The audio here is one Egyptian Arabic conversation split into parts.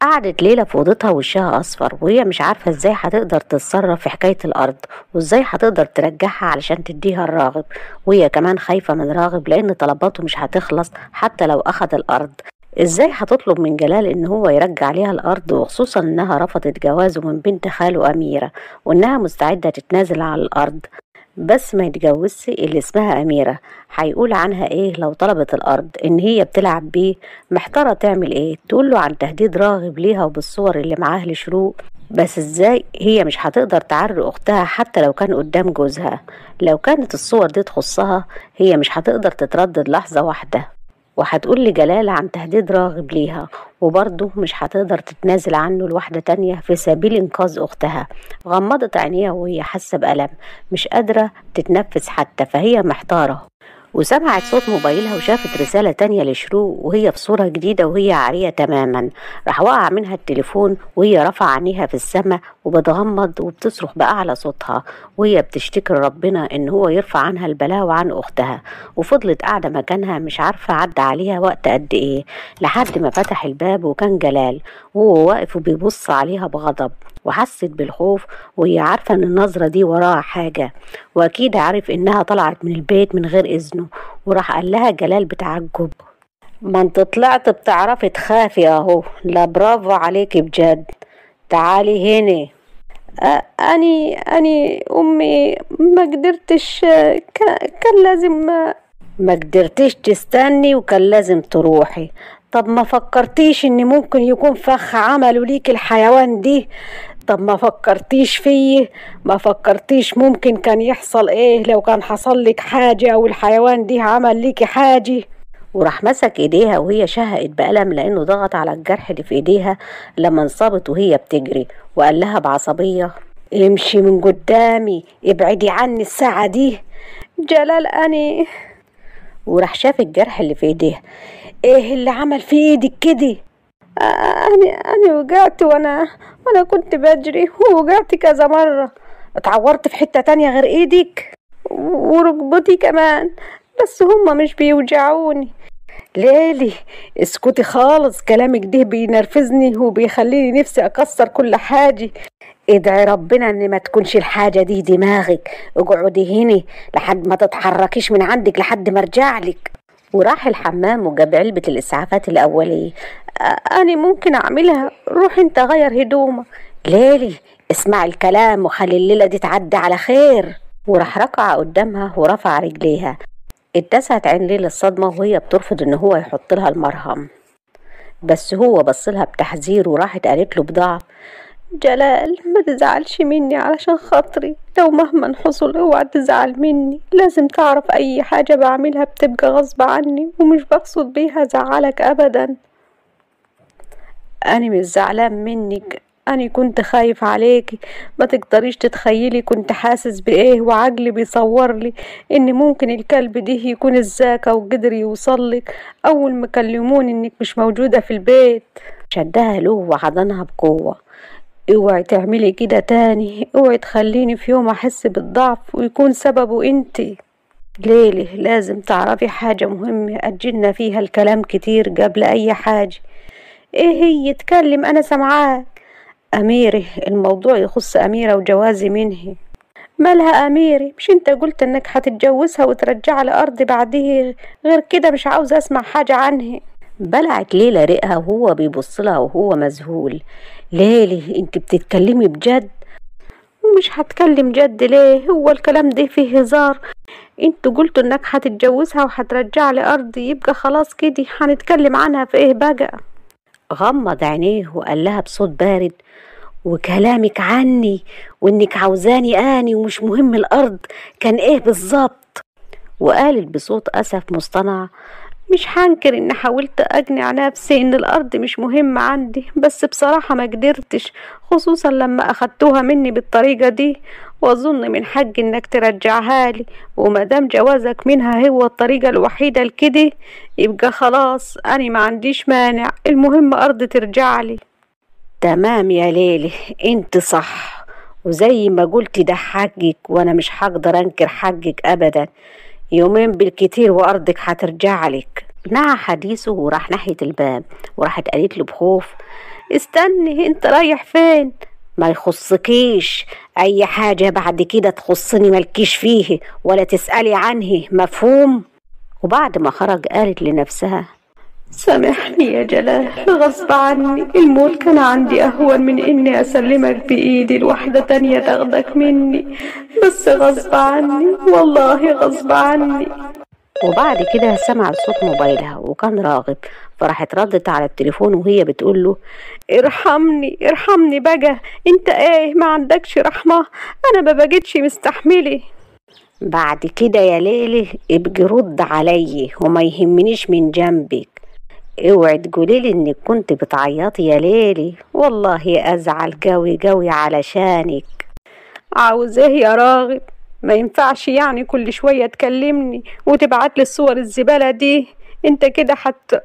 قعدت ليلى في اوضتها وشها اصفر وهي مش عارفه ازاي هتقدر تتصرف في حكايه الارض وازاي هتقدر ترجعها علشان تديها الراغب وهي كمان خايفه من راغب لان طلباته مش هتخلص حتى لو اخد الارض ازاي هتطلب من جلال ان هو يرجع ليها الارض وخصوصا انها رفضت جوازه من بنت خاله اميره وانها مستعده تتنازل على الارض بس ما يتجوزش اللي اسمها أميرة هيقول عنها ايه لو طلبت الأرض إن هي بتلعب بيه محتارة تعمل ايه تقوله عن تهديد راغب ليها وبالصور اللي معاه لشروق بس ازاي هي مش هتقدر تعري أختها حتى لو كان قدام جوزها لو كانت الصور دي تخصها هي مش هتقدر تتردد لحظة واحدة وهتقول لجلال عن تهديد راغب ليها وبرضه مش هتقدر تتنازل عنه لواحدة تانية في سبيل إنقاذ أختها غمضت عينيها وهي حاسة بألم مش قادرة تتنفس حتى فهي محتارة وسمعت صوت موبايلها وشافت رسالة تانية لشروق وهي في صورة جديدة وهي عارية تماما راح وقع منها التليفون وهي رفع عينيها في السماء وبتغمض وبتصرخ بأعلى صوتها وهي بتشتكي لربنا إن هو يرفع عنها البلاء وعن أختها وفضلت قاعدة مكانها مش عارفة عدى عليها وقت قد إيه لحد ما فتح الباب وكان جلال وهو واقف وبيبص عليها بغضب وحست بالخوف وهي عارفة إن النظرة دي وراها حاجة وأكيد عارف إنها طلعت من البيت من غير إذنه وراح قال لها جلال بتعجب ما انت طلعت بتعرفي تخافي اهو لا برافو عليكي بجد تعالي هنا أني أني أمي ما قدرتش كان لازم ما قدرتيش تستني وكان لازم تروحي طب ما فكرتيش ان ممكن يكون فخ عمله ليك الحيوان دي طب ما فكرتيش فيه ما فكرتيش ممكن كان يحصل ايه لو كان حصل لك حاجة او الحيوان دي عمل ليكي حاجة وراح مسك ايديها وهي شهقت بألم لانه ضغط على الجرح اللي في ايديها لما انصابت وهي بتجري وقال لها بعصبية امشي من قدامي ابعدي عني الساعة دي جلال أني وراح شاف الجرح اللي في ايديها ايه اللي عمل في ايدك كده أنا أنا وقعت وأنا وأنا كنت بجري ووقعت كذا مرة اتعورت في حتة تانية غير ايدك وركبتي كمان بس هما مش بيوجعوني ليلي اسكتي خالص كلامك ده بينرفزني وبيخليني نفسي اكسر كل حاجة ادعي ربنا ان ما تكونش الحاجة دي دماغك اقعدي هنا لحد ما تتحركيش من عندك لحد ما ارجع لك وراح الحمام وجاب علبة الإسعافات الأولية أنا ممكن أعملها روح أنت غير هدومك ليلي اسمع الكلام وخلي الليلة دي تعدي على خير وراح ركع قدامها ورفع رجليها اتسعت عين ليلى الصدمة وهي بترفض إن هو يحط لها المرهم بس هو بصلها بتحذير وراحت قالت له بضعف جلال ما تزعلش مني علشان خاطري لو مهما حصل اوعى تزعل مني لازم تعرف اي حاجة بعملها بتبقى غصب عني ومش بقصد بيها زعلك ابدا انا مش زعلان منك أنا كنت خايف عليكي ما تقدريش تتخيلي كنت حاسس بإيه وعقلي بيصورلي إن ممكن الكلب ده يكون الزاكة وقدر يوصلك أول ما كلموني إنك مش موجودة في البيت شدها له وحضنها بقوة اوعي تعملي كده تاني اوعي تخليني في يوم احس بالضعف ويكون سببه انتي ليلي لازم تعرفي حاجة مهمة أجلنا فيها الكلام كتير قبل أي حاجة إيه هي اتكلم أنا سمعاك أميري الموضوع يخص أميرة وجوازي منه مالها أميري مش انت قلت انك هتتجوزها وترجع الأرض بعديه غير كده مش عاوزة أسمع حاجة عنها بلعت ليلى رقها وهو بيبص لها وهو مذهول ليلي انت بتتكلمي بجد ومش هتكلم جد ليه هو الكلام ده فيه هزار انتوا قلتوا انك هتتجوزها وهترجع لي ارضي يبقى خلاص كده هنتكلم عنها في ايه بقى غمض عينيه وقال لها بصوت بارد وكلامك عني وانك عاوزاني اني ومش مهم الارض كان ايه بالظبط وقالت بصوت اسف مصطنع مش هنكر ان حاولت اقنع نفسي ان الارض مش مهمة عندي بس بصراحة ما قدرتش خصوصا لما اخدتوها مني بالطريقة دي واظن من حق انك ترجعها لي ومادام جوازك منها هو الطريقة الوحيدة لكده يبقى خلاص انا ما عنديش مانع المهم ارض ترجع لي تمام يا ليلي انت صح وزي ما قلتي ده حقك وانا مش هقدر انكر حقك ابدا يومين بالكتير وارضك هترجع لك نهى حديثه وراح ناحية الباب وراحت قالت له بخوف استني انت رايح فين ما يخصكيش اي حاجة بعد كده تخصني ملكيش فيه ولا تسألي عنه مفهوم وبعد ما خرج قالت لنفسها سامحني يا جلال غصب عني الموت كان عندي أهون من إني أسلمك بإيدي لواحدة تانية تاخدك مني بس غصب عني والله غصب عني وبعد كده سمع صوت موبايلها وكان راغب فراحت ردت على التليفون وهي بتقول له ارحمني ارحمني بقى انت ايه ما عندكش رحمة انا ما بقيتش مستحملة بعد كده يا ليلي ابقي رد علي وما يهمنيش من جنبك اوعي تقوليلي انك كنت بتعيطي يا ليلي والله ازعل قوي قوي علشانك عاوز ايه يا راغب ما ينفعش يعني كل شوية تكلمني وتبعت لي الصور الزبالة دي انت كده حتى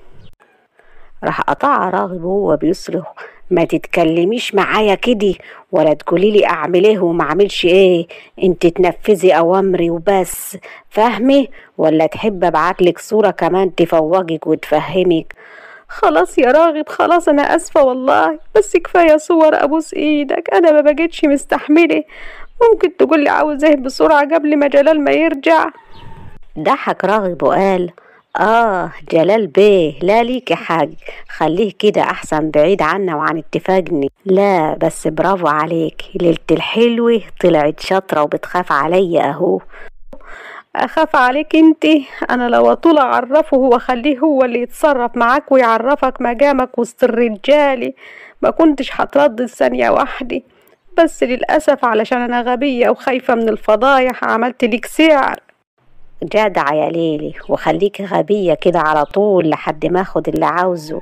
راح قطع راغب وهو بيصرخ ما تتكلميش معايا كده ولا تقولي لي اعمل ايه وما اعملش ايه انت تنفذي اوامري وبس فاهمي ولا تحب ابعتلك صورة كمان تفوقك وتفهمك خلاص يا راغب خلاص انا اسفة والله بس كفاية صور ابوس ايدك انا ما بقيتش مستحملة ممكن تقولي عاوز ايه بسرعة قبل ما جلال ما يرجع ضحك راغب وقال آه جلال بيه لا ليكي حاج خليه كده أحسن بعيد عنا وعن اتفاقني لا بس برافو عليك ليلة الحلوة طلعت شاطرة وبتخاف عليا أهو اخاف عليك انت انا لو اطول اعرفه واخليه هو اللي يتصرف معاك ويعرفك مقامك وسط الرجالي ما كنتش هتردد ثانية واحدة بس للأسف علشان أنا غبية وخايفة من الفضايح عملت ليك سعر جدع يا ليلي وخليكي غبية كده على طول لحد ما اخد اللي عاوزه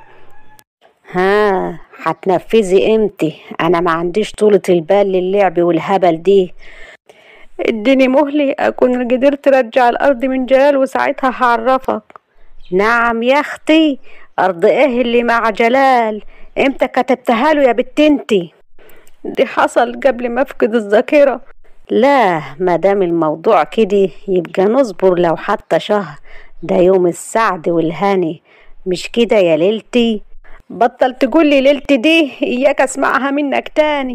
ها هتنفذي امتى انا ما عنديش طولة البال للعب والهبل دي اديني مهلي اكون قدرت ارجع الارض من جلال وساعتها هعرفك نعم يا اختي ارض ايه اللي مع جلال امتى كتبتها له يا بنت انتي دي حصل قبل ما افقد الذاكرة لا ما دام الموضوع كده يبقى نصبر لو حتى شهر ده يوم السعد والهاني مش كده يا ليلتي بطل تقولي ليلتي دي اياك اسمعها منك تاني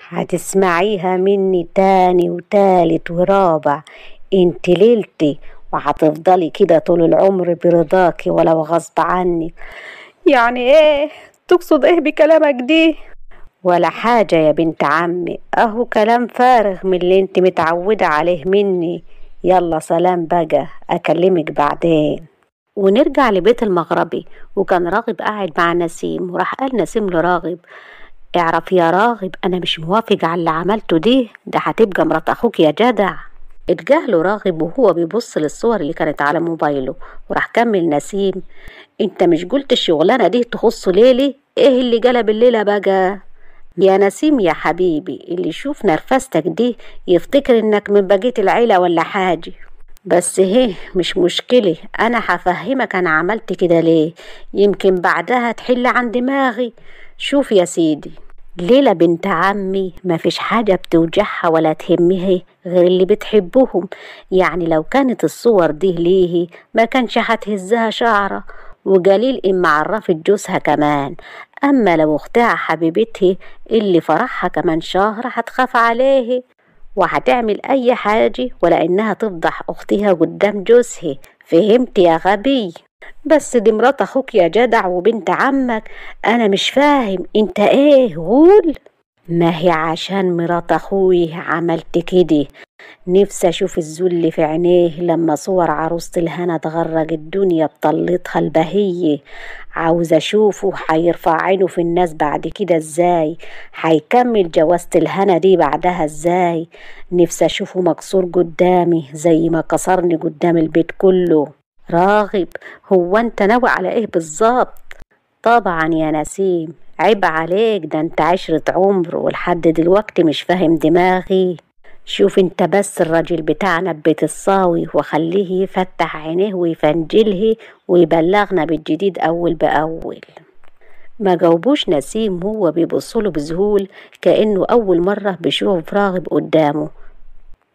هتسمعيها مني تاني وتالت ورابع انت ليلتي وهتفضلي كده طول العمر برضاكي ولو غصب عني يعني ايه تقصد ايه بكلامك دي ولا حاجة يا بنت عمي اهو كلام فارغ من اللي انت متعودة عليه مني يلا سلام بقى اكلمك بعدين ونرجع لبيت المغربي وكان راغب قاعد مع نسيم وراح قال نسيم لراغب اعرف يا راغب انا مش موافق على اللي عملته دي ده هتبقى مرات اخوك يا جدع اتجاهله راغب وهو بيبص للصور اللي كانت على موبايله وراح كمل نسيم انت مش قلت الشغلانه دي تخص ليلي ايه اللي قلب الليله بقى يا نسيم يا حبيبي اللي يشوف نرفستك دي يفتكر انك من بقية العيلة ولا حاجة بس هي مش مشكلة أنا هفهمك أنا عملت كده ليه يمكن بعدها تحل عن دماغي شوف يا سيدي ليلى بنت عمي ما فيش حاجة بتوجعها ولا تهمها غير اللي بتحبهم يعني لو كانت الصور دي ليه ما كانش هتهزها شعرة وقليل إما عرفت جوزها كمان أما لو أختها حبيبتها اللي فرحها كمان شهر هتخاف عليه وهتعمل أي حاجة ولا إنها تفضح أختها قدام جوزها فهمت يا غبي بس دي مرات أخوك يا جدع وبنت عمك أنا مش فاهم أنت إيه غول ما هي عشان مرات أخوي عملت كده نفسي أشوف الذل في عينيه لما صور عروسة الهنا تغرق الدنيا بطلتها البهية عاوز أشوفه هيرفع عينه في الناس بعد كده إزاي هيكمل جوازة الهنا دي بعدها إزاي نفسي أشوفه مكسور قدامي زي ما كسرني قدام البيت كله راغب هو أنت ناوي على إيه بالظبط طبعا يا نسيم عيب عليك ده انت عشرة عمر ولحد دلوقتي مش فاهم دماغي شوف انت بس الراجل بتاعنا ببيت الصاوي وخليه يفتح عينيه ويفنجله ويبلغنا بالجديد أول بأول ما جاوبوش نسيم هو بيبصله بذهول كأنه أول مرة بيشوف راغب قدامه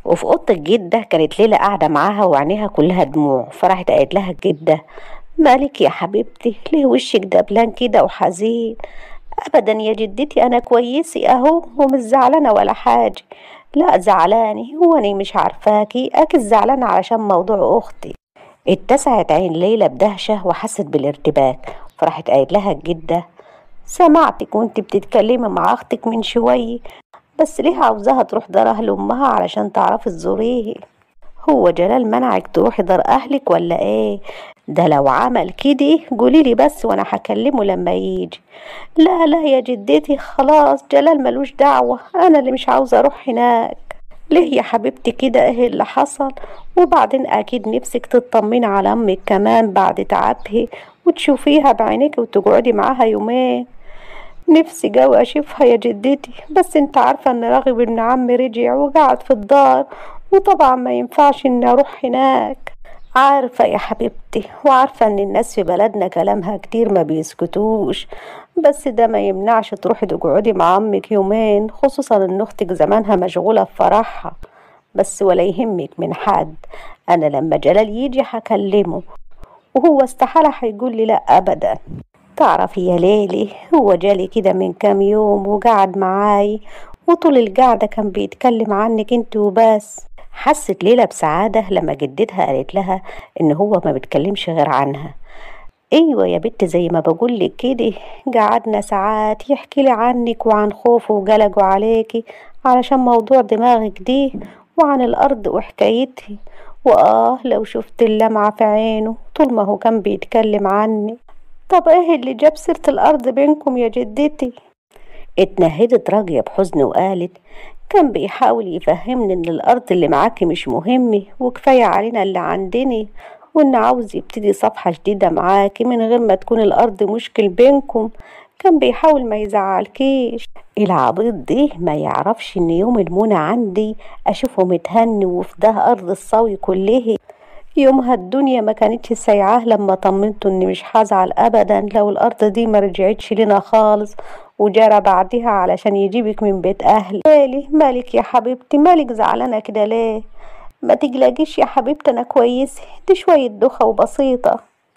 وفي اوضه الجده كانت ليلى قاعده معاها وعينيها كلها دموع فراحت قالت لها الجده مالك يا حبيبتي ليه وشك دبلان كده وحزين ابدا يا جدتي انا كويسه اهو ومش زعلانه ولا حاجه لا زعلاني هو انا مش عارفاكي اكيد زعلانه علشان موضوع اختي اتسعت عين ليلى بدهشه وحست بالارتباك فراحت قالت لها الجده سمعتك وانت بتتكلمي مع اختك من شويه بس ليه عاوزاها تروح دار اهل امها علشان تعرفي تزوريه هو جلال منعك تروحي دار اهلك ولا ايه ده لو عمل كده قوليلي بس وانا هكلمه لما يجي لا لا يا جدتي خلاص جلال ملوش دعوة انا اللي مش عاوزة اروح هناك ليه يا حبيبتي كده ايه اللي حصل وبعدين اكيد نفسك تطمني على امك كمان بعد تعبها وتشوفيها بعينيك وتقعدي معاها يومين نفسي جوي اشوفها يا جدتي بس انت عارفة ان راغب ابن عمي رجع وقعد في الدار وطبعا ما ينفعش اني اروح هناك عارفة يا حبيبتي وعارفة ان الناس في بلدنا كلامها كتير ما بيسكتوش بس ده ما يمنعش تروحي تقعدي مع امك يومين خصوصا ان اختك زمانها مشغولة في فرحها بس ولا يهمك من حد انا لما جلال يجي هكلمه وهو استحالة هيقول لي لا ابدا تعرفي يا ليلي هو جالي كده من كام يوم وقعد معاي وطول القعدة كان بيتكلم عنك انت وبس حست ليلى بسعادة لما جدتها قالت لها إن هو ما بيتكلمش غير عنها أيوة يا بنت زي ما بقولك كده قعدنا ساعات يحكي لي عنك وعن خوفه وقلقه عليكي علشان موضوع دماغك دي وعن الأرض وحكايتها وآه لو شفت اللمعة في عينه طول ما هو كان بيتكلم عني طب ايه اللي جاب سيرة الأرض بينكم يا جدتي اتنهدت راجية بحزن وقالت كان بيحاول يفهمني ان الارض اللي معاكي مش مهمة وكفاية علينا اللي عندني وان عاوز يبتدي صفحة جديدة معاكي من غير ما تكون الارض مشكل بينكم كان بيحاول ما يزعلكيش العبيط ده ما يعرفش ان يوم المنى عندي اشوفه متهني وفي ده ارض الصوي كله يومها الدنيا ما كانتش سايعاه لما طمنته اني مش هزعل ابدا لو الارض دي ما رجعتش لنا خالص وجرى بعدها علشان يجيبك من بيت اهلي مالي مالك يا حبيبتي مالك زعلانه كده ليه ما تقلقيش يا حبيبتي انا كويسه دي شويه دوخه وبسيطه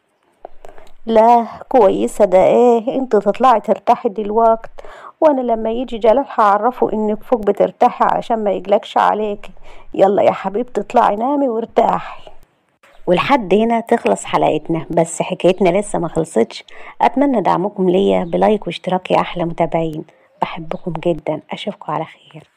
لا كويسه ده ايه انت تطلعي ترتاحي دلوقت وانا لما يجي جلال هعرفه انك فوق بترتاحي علشان ما يقلقش عليكي يلا يا حبيبتي اطلعي نامي وارتاحي ولحد هنا تخلص حلقتنا بس حكايتنا لسه ما خلصتش اتمنى دعمكم ليا بلايك واشتراك يا احلى متابعين بحبكم جدا اشوفكم على خير